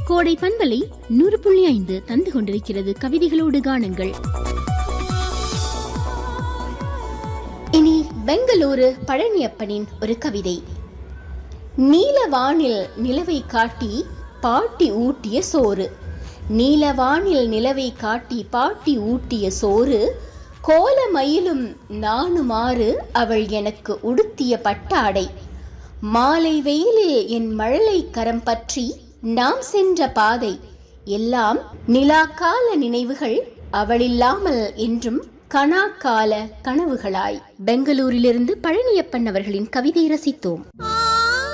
கோடை பண்பலை நூறு புள்ளி ஐந்து தந்து கொண்டிருக்கிறது கவிதைகளோடு காணுங்கள் இனி பெங்களூரு பழனியப்பனின் ஒரு கவிதை நீலவானில் நிலவை காட்டி பாட்டி ஊட்டிய சோறு நீலவானில் நிலவை காட்டி பாட்டி ஊட்டிய சோறு கோலமயிலும் நானுமாறு அவள் எனக்கு உடுத்திய பட்டாடை மாலை வெயிலில் என் மழலை கரம் பற்றி நாம் சென்ற பாதை எல்லாம் நிலாக்கால நினைவுகள் அவளில்லாமல் என்றும் கனாக்கால கனவுகளாய் பெங்களூரிலிருந்து பழனியப்பன் அவர்களின் கவிதை ரசித்தோம் ஆ